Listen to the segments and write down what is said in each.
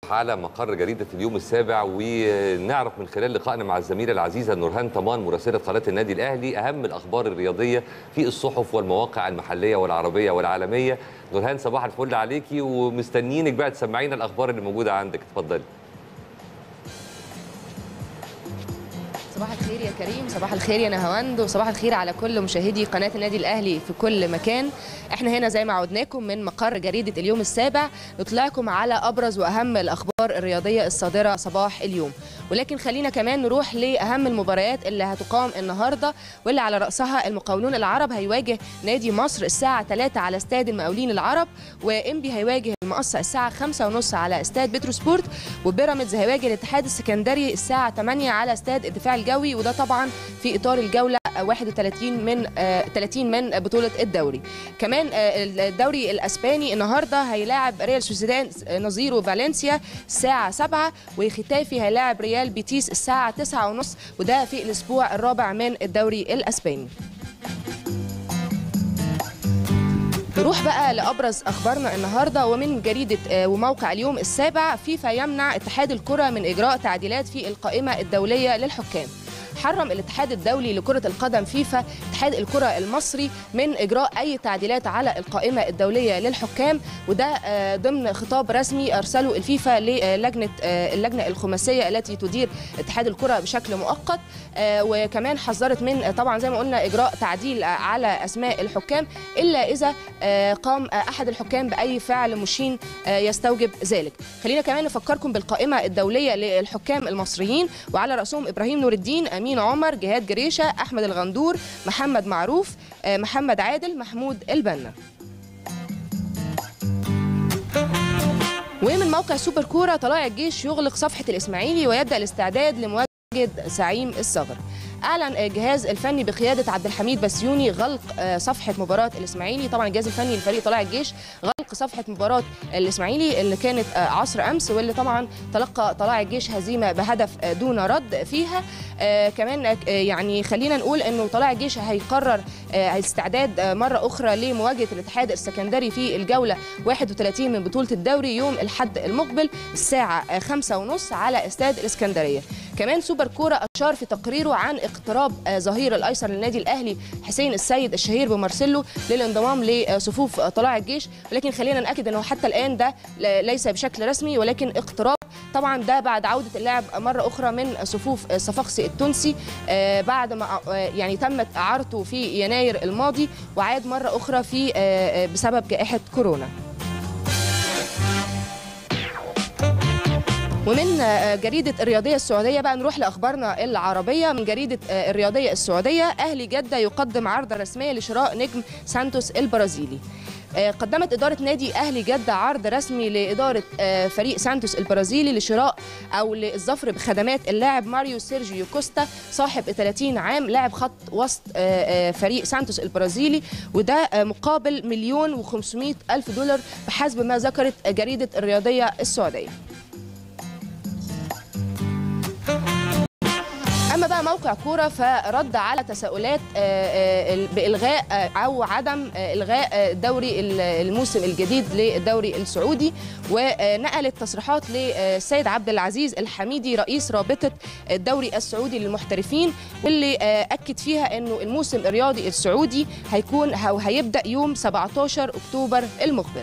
نروح على مقر جريده اليوم السابع ونعرف من خلال لقائنا مع الزميله العزيزه نورهان طمان مراسله قناه النادي الاهلي اهم الاخبار الرياضيه في الصحف والمواقع المحليه والعربيه والعالميه نورهان صباح الفل عليكي ومستنيينك بقى تسمعينا الاخبار اللي موجوده عندك اتفضلي صباح الخير يا كريم صباح الخير يا نهاوند وصباح الخير على كل مشاهدي قناة النادي الأهلي في كل مكان احنا هنا زي ما عودناكم من مقر جريدة اليوم السابع نطلعكم على أبرز وأهم الأخبار الرياضية الصادرة صباح اليوم ولكن خلينا كمان نروح لأهم المباريات اللي هتقام النهاردة واللي على رأسها المقاولون العرب هيواجه نادي مصر الساعة 3 على استاد المقاولين العرب وإنبي هيواجه المقصة الساعة 5:30 على استاد بتروسبورت وبيراميدز هيواجه الاتحاد السكندري الساعة 8 على استاد الدفاع الجوي وده طبعا في إطار الجولة 31 من 30 من بطولة الدوري كمان الدوري الأسباني النهاردة هيلاعب ريال سوسيداد نظيره فالنسيا الساعة 7 وختافي هيلاعب ريال بيتيس الساعة 9:30 وده في الأسبوع الرابع من الدوري الأسباني نروح بقى لابرز اخبارنا النهارده ومن جريده وموقع اليوم السابع فيفا يمنع اتحاد الكره من اجراء تعديلات في القائمه الدوليه للحكام حرم الاتحاد الدولي لكرة القدم فيفا اتحاد الكرة المصري من إجراء أي تعديلات على القائمة الدولية للحكام وده ضمن خطاب رسمي أرسله الفيفا للجنة اللجنة الخماسية التي تدير اتحاد الكرة بشكل مؤقت وكمان حذرت من طبعا زي ما قلنا إجراء تعديل على أسماء الحكام إلا إذا قام أحد الحكام بأي فعل مشين يستوجب ذلك خلينا كمان نفكركم بالقائمة الدولية للحكام المصريين وعلى رأسهم إبراهيم نور الدين أمين أمين عمر جهاد جريشة أحمد الغندور محمد معروف محمد عادل محمود البنا ومن موقع سوبر كورة طلائع الجيش يغلق صفحة الإسماعيلي ويبدأ الاستعداد لمواجهة زعيم الصغر اعلن الجهاز الفني بقياده عبد الحميد بسيوني غلق صفحه مباراه الاسماعيلي طبعا الجهاز الفني لفريق طلائع الجيش غلق صفحه مباراه الاسماعيلي اللي كانت عصر امس واللي طبعا تلقى طلائع الجيش هزيمه بهدف دون رد فيها كمان يعني خلينا نقول انه طلائع الجيش هيقرر الاستعداد مره اخرى لمواجهه الاتحاد السكندري في الجوله 31 من بطوله الدوري يوم الاحد المقبل الساعه 5:30 على استاد الاسكندريه كمان سوبر كوره اشار في تقريره عن اقتراب ظهير الايسر للنادي الاهلي حسين السيد الشهير بمارسيلو للانضمام لصفوف طلائع الجيش ولكن خلينا ناكد انه حتى الان ده ليس بشكل رسمي ولكن اقتراب طبعا ده بعد عوده اللاعب مره اخرى من صفوف صفاقسي التونسي بعد ما يعني تمت اعارته في يناير الماضي وعاد مره اخرى في بسبب جائحه كورونا ومن جريدة الرياضية السعودية بقى نروح لأخبارنا العربية من جريدة الرياضية السعودية أهلي جدة يقدم عرض رسمية لشراء نجم سانتوس البرازيلي قدمت إدارة نادي أهلي جدة عرض رسمي لإدارة فريق سانتوس البرازيلي لشراء أو للظفر بخدمات اللاعب ماريو سيرجيو كوستا صاحب 30 عام لاعب خط وسط فريق سانتوس البرازيلي وده مقابل مليون و500 ألف دولار بحسب ما ذكرت جريدة الرياضية السعودية اما بقى موقع كوره فرد على تساؤلات بالغاء او عدم الغاء دوري الموسم الجديد للدوري السعودي ونقلت تصريحات للسيد عبد العزيز الحميدي رئيس رابطه الدوري السعودي للمحترفين واللي اكد فيها انه الموسم الرياضي السعودي هيكون او هيبدا يوم 17 اكتوبر المقبل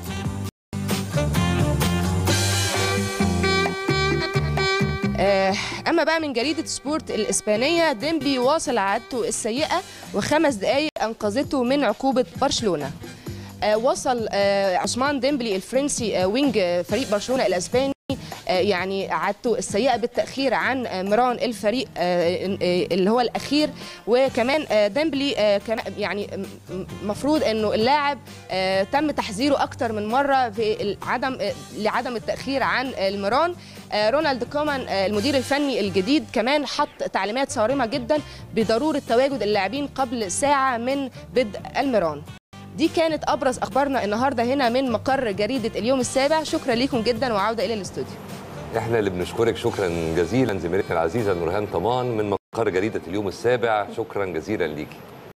اما بقى من جريده سبورت الاسبانيه ديمبلي واصل عادته السيئه وخمس دقائق انقذته من عقوبه برشلونه وصل عثمان ديمبلي الفرنسي وينج فريق برشلونه الاسباني يعني عادته السيئه بالتاخير عن مران الفريق اللي هو الاخير وكمان ديمبلي كان يعني المفروض انه اللاعب تم تحذيره اكتر من مره في عدم لعدم التاخير عن المران رونالد كومان المدير الفني الجديد كمان حط تعليمات صارمه جدا بضروره تواجد اللاعبين قبل ساعه من بدء المران دي كانت ابرز اخبارنا النهارده هنا من مقر جريده اليوم السابع شكرا لكم جدا وعوده الى الاستوديو احنا اللي بنشكرك شكرا جزيلا زميلتنا العزيزه نورهان طمان من مقر جريده اليوم السابع شكرا جزيلا ليكي